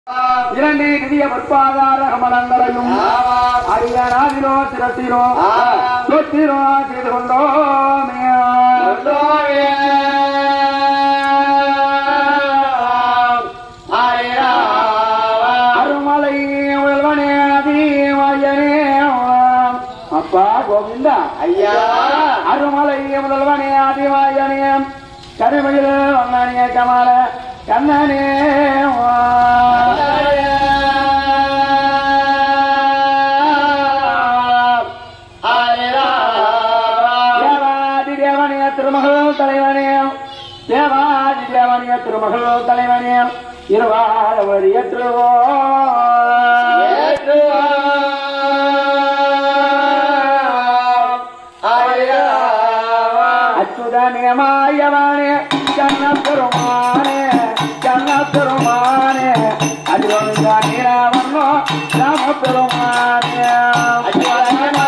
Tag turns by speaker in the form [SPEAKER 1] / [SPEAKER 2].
[SPEAKER 1] இரண்டு நிதிய பொற்பாதார கமலங்களையும் அரியனாதிலோ சிரத்திலோ சொத்திலோ செய்து கொண்டோமே அருமலை உயல்வனே அதிமயனே அப்பா கோவிந்தா
[SPEAKER 2] ஐயா
[SPEAKER 1] அருமலை முதல்வனே அதிமயனே கருமையில் வண்ணனே கமல கண்ணனே தேவாதி தேவனிய திருமகள் தலைவனே தேவாதி தேவனிய திருமகள் தலைவனே இருவார வரியற்றுவோ அச்சுதனே மாயவானே கண்ண பெருமானே கண்ண பெருமானே அஜோனியா நீராவண்ணோ ராம பெருமானே